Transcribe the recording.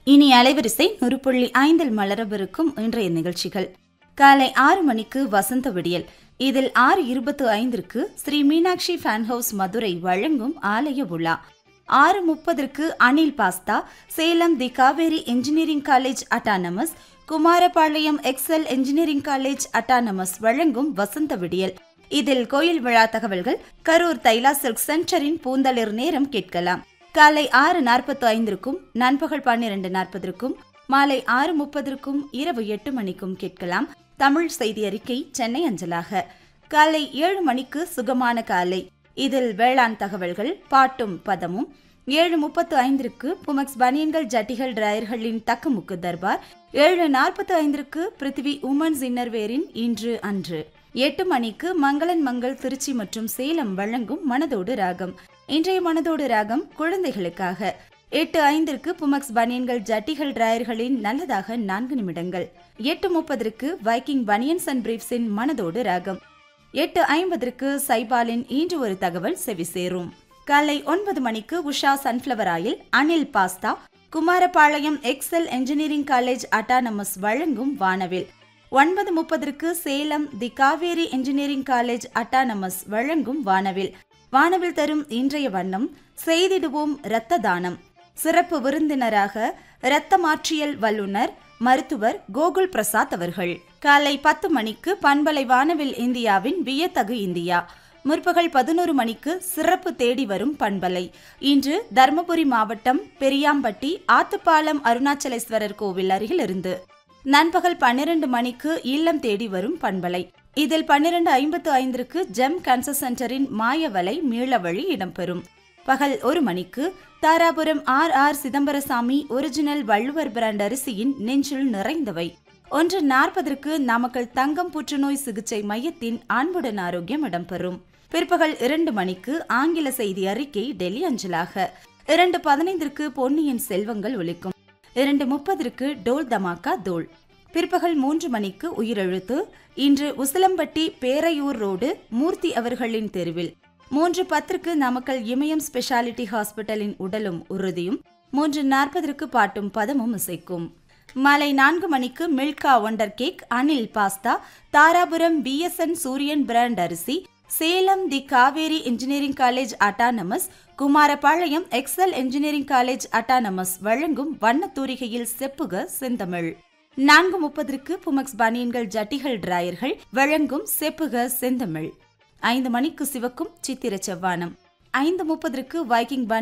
இனி அலைவரிசை நூறு புள்ளி ஐந்தில் மலரவிருக்கும் இன்றைய நிகழ்ச்சிகள் காலை ஆறு மணிக்கு வசந்த விடியல் இதில் ஆறு இருபத்து ஐந்திற்கு ஸ்ரீ மீனாட்சி ஃபேன் ஹவுஸ் மதுரை வழங்கும் ஆலய விழா ஆறு முப்பதற்கு Anil pasta Salem the Kaveri engineering college autonomous Kumarapalayam Excel engineering college autonomous வழங்கும் வசந்த விடியல் இதில் கோயில் விழா தகவல்கள் கரூர் தைலா சில்க் சென்டரின் பூந்தளிர் நேரம் கேட்கலாம் காலை ஆறு நாற்பத்தி ஐந்திற்கும் நண்பகல் பன்னிரண்டு நாற்பதற்கும் மாலை ஆறு முப்பதற்கும் இரவு எட்டு மணிக்கும் கேட்கலாம் தமிழ் செய்தி அறிக்கை சென்னை அஞ்சலாக காலை ஏழு மணிக்கு சுகமான காலை இதில் வேளாண் தகவல்கள் பாட்டும் பதமும் ஏழு முப்பத்து ஐந்திற்கு புமக்ஸ் பனியன்கள் ஜட்டிகள் டிராயர்களின் தக்குமுக்கு தர்பார் ஏழு நாற்பத்து ஐந்திற்கு பிருத்திவி உமன்ஸ் இன்னர்வேரின் இன்று அன்று எட்டு மணிக்கு மங்களன் மங்கள் திருச்சி மற்றும் சேலம் வழங்கும் மனதோடு ராகம் இன்றைய மனதோடு ராகம் குழந்தைகளுக்காக எட்டு ஐந்திற்கு புமக்ஸ் பனியன்கள் ஜட்டிகள் டிராயர்களின் நல்லதாக நான்கு நிமிடங்கள் எட்டு முப்பதற்கு வைக்கிங் பனியன்ஸ் அண்ட் பிரீப்ஸின் மனதோடு ராகம் எட்டு ஐம்பதற்கு சைபாலின் இன்று ஒரு தகவல் செவி சேரும் காலை ஒன்பது மணிக்கு Usha sunflower oil Anil pasta Kumarapalayam Excel engineering college autonomous வழங்கும் வானவில் ஒன்பது முப்பதற்கு Salem the Kaveri engineering college autonomous வழங்கும் வானவில் வானவில் தரும் இன்றைய வண்ணம் செய்திடுவோம் இரத்த தானம் சிறப்பு விருந்தினராக இரத்த மாற்றியல் வல்லுநர் மருத்துவர் கோகுல் பிரசாத் அவர்கள் காலை பத்து மணிக்கு பண்பலை வானவில் இந்தியாவின் வியத்தகு இந்தியா முற்பகல் பதினோரு மணிக்கு சிறப்பு தேடி வரும் பண்பலை இன்று தருமபுரி மாவட்டம் பெரியாம்பட்டி ஆத்துப்பாலம் அருணாச்சலேஸ்வரர் கோவில் அருகில் இருந்து நண்பகல் பன்னிரண்டு மணிக்கு இல்லம் தேடி வரும் பண்பலை இதில் பன்னிரண்டு ஐம்பத்து ஐந்திற்கு ஜெம் கேன்சர் சென்டரின் மாயவலை மீளவழி இடம்பெறும் பகல் ஒரு மணிக்கு Dharapuram R R Chidambarasamy original Valluvar brand அரிசியின் நெஞ்சில் நிறைந்தவை ஒன்று நாற்பதற்கு நாமக்கல் தங்கம் புற்றுநோய் சிகிச்சை மையத்தின் அன்புடன் ஆரோக்கியம் இடம்பெறும் பிற்பகல் இரண்டு மணிக்கு ஆங்கில செய்தி அறிக்கை டெல்லி அஞ்சலாக இரண்டு பதினைந்திற்கு பொன்னியின் செல்வங்கள் ஒலிக்கும் இரண்டு முப்பதற்கு டோல் தமாக்கா தோல் பிற்பகல் மூன்று மணிக்கு உயிரெழுத்து இன்று உசிலம்பட்டி பேரையூர் ரோடு மூர்த்தி அவர்களின் தெருவில் மூன்று பத்திற்கு நாமக்கல் இமயம் ஸ்பெஷாலிட்டி ஹாஸ்பிட்டலின் உடலும் உறுதியும் மூன்று நாற்பதற்கு பாட்டும் பதமும் இசைக்கும் மாலை நான்கு மணிக்கு Milka wonder cake Anil pasta Dharapuram B S N Suriyan brand அரிசி Salem the Kaveri engineering college autonomous Kumarapalayam Excel engineering college autonomous வழங்கும் வண்ணத்தூரிகையில் செப்புக செந்தமிழ் நான்கு முப்பதற்கு புமக்ஸ் பனியன்கள் ஜட்டிகள் டிராயர்கள் வழங்கும் செப்புக செந்தமிழ் ஐந்து மணிக்கு சிவக்கும் சித்திர செவ்வானம் ஐந்து முப்பதற்கு வைக்கிங் பனி